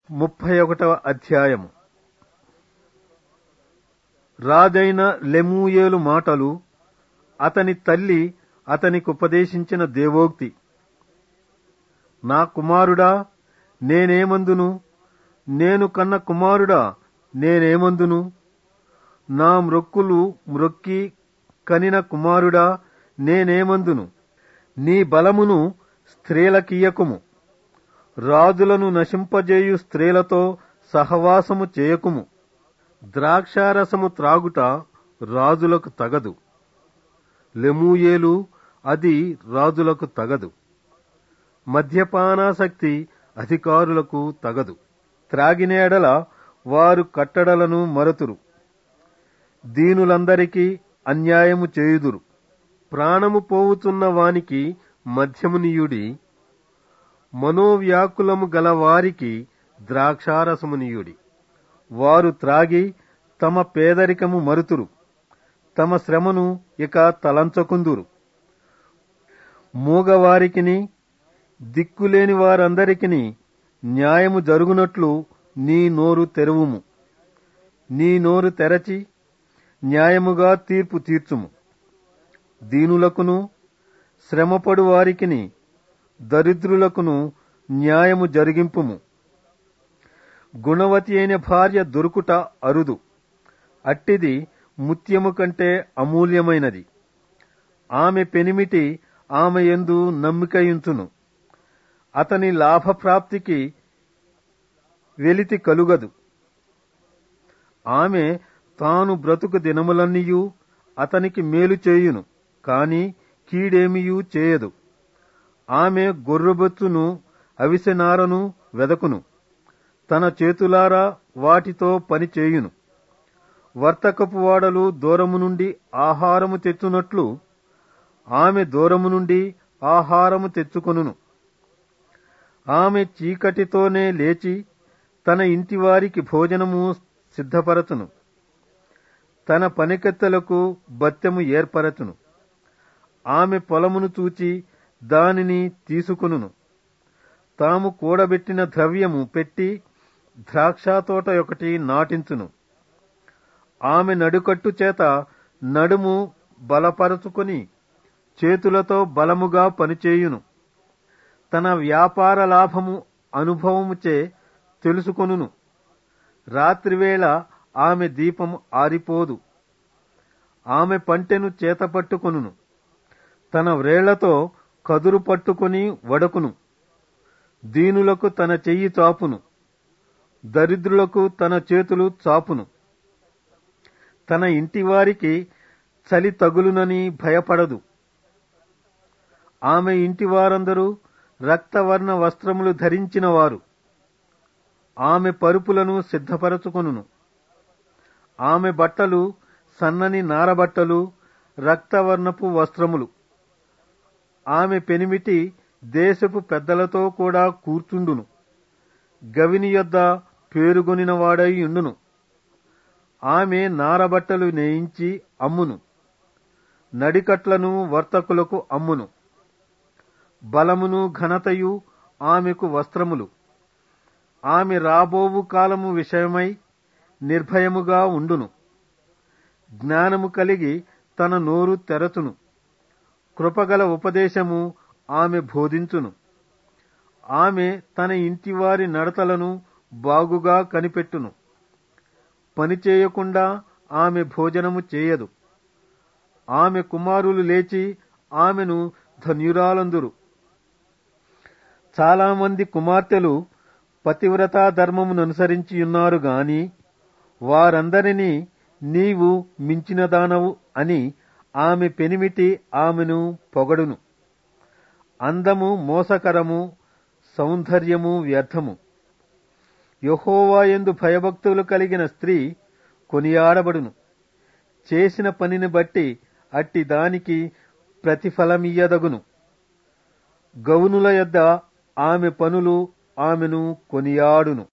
ముప్పై ఒకటవ అధ్యాయము రాజైన లెమూయేలు మాటలు అతని తల్లి అతనికి ఉపదేశించిన దేవోక్తి నా కుమారుడా నేనేమందును నేను కన్న కుమారుడా నేనేమందును నా మ్రొక్కులు మ్రొక్కి కనిన కుమారుడా నేనేమందును నీ బలమును స్త్రీలకియ్యకుము రాజులను నశింపజేయు స్త్రీలతో సహవాసము చేయకుము ద్రాక్షారసము త్రాగుట రాజులకు తగదు లెమూయేలు అది రాజులకు తగదు మద్యపానాసక్తి అధికారులకు తగదు త్రాగినేడల వారు కట్టడలను మరతురు దీనులందరికీ అన్యాయము చేయుదురు ప్రాణము పోవుతున్న వానికి మధ్యమునియుడి మనోవ్యాకులము గలవారికి ద్రాక్షారసమునియుడి వారు త్రాగి తమ పేదరికము మరుతురు తమ శ్రమను ఇక తలంచకుందురు మూగవారికిని దిక్కులేని వారందరికిని న్యాయము జరుగునట్లు నీ నోరు తెరువుము నీ నోరు తెరచి న్యాయముగా తీర్పు తీర్చుము దీనులకును శ్రమపడు వారికిని దరిద్రులకును న్యాయము జరిగింపుము గుణవతి అయిన భార్య దొరుకుట అరుదు అట్టిది ముత్యము కంటే అమూల్యమైనది ఆమె పెనిమిటి ఆమె ఎందు నమ్మికయుంచును అతని లాభప్రాప్తికి వెలితి కలుగదు ఆమె తాను బ్రతుకు దినములన్నీయూ అతనికి మేలు చేయును కాని కీడేమియూ చేయదు ఆమె గొర్రెబొచ్చును అవిసెనారను వెదకును తన చేతులారా వాటితో పని చేయును వర్తకపు వాడలు దూరము నుండి ఆహారము తెచ్చునట్లు ఆమె దూరము నుండి ఆహారము తెచ్చుకొనును ఆమె చీకటితోనే లేచి తన ఇంటివారికి భోజనము సిద్ధపరచును తన పనికెత్తలకు బత్తెము ఏర్పరచును ఆమె పొలమును చూచి దానిని తీసుకును తాము కూడబెట్టిన ద్రవ్యము పెట్టి ద్రాక్షతోట ఒకటి నాటించును ఆమె నడుకట్టు చేత నడుము బలపరచుకొని చేతులతో బలముగా పనిచేయును తన వ్యాపార లాభము అనుభవముచే తెలుసుకొనును రాత్రివేళ ఆమె దీపము ఆరిపోదు ఆమె పంటెను చేతపట్టుకొనును తన వ్రేళ్లతో కదురు పట్టుకుని వడకును దీనులకు తన చెయ్యి చాపును దరిద్రులకు తన చేతులు చాపును తన ఇంటివారికి చలి తగులునని భయపడదు ఆమె ఇంటివారందరూ రక్తవర్ణ వస్త్రములు ధరించినవారు ఆమె పరుపులను సిద్ధపరచుకొనును ఆమె బట్టలు సన్నని నారబట్టలు రక్తవర్ణపు వస్త్రములు ఆమె పెనిమిటి దేశపు పెద్దలతో కూడా కూర్చుండును గవిని యొద్ద పేరుగొనిన వాడై ఉండును ఆమె నారబట్టలు నేయించి అమ్మును నడికట్లను వర్తకులకు అమ్మును బలమును ఘనతయు ఆమెకు వస్త్రములు ఆమె రాబోవు కాలము విషయమై నిర్భయముగా ఉండును జ్ఞానము కలిగి తన నోరు తెరచును కృపగల ఉపదేశము ఆమె బోధించును ఆమె తన ఇంటివారి నడతలను బాగుగా కనిపెట్టును పని చేయకుండా ఆమె భోజనము చేయదు ఆమె కుమారులు లేచి ఆమెను ధన్యురాలందురు చాలామంది కుమార్తెలు పతివ్రతా ధర్మమును అనుసరించి ఉన్నారు గాని వారందరినీ నీవు మించిన దానవు అని ఆమె పెనిమిటి ఆమెను పొగడును అందము మోసకరము సౌందర్యము వ్యర్థము యహోవా ఎందు భయభక్తులు కలిగిన స్త్రీ కొనియాడబడును చేసిన పనిని బట్టి అట్టి దానికి ప్రతిఫలమియ్యదగును గౌనుల యొద్ద ఆమె పనులు ఆమెను కొనియాడును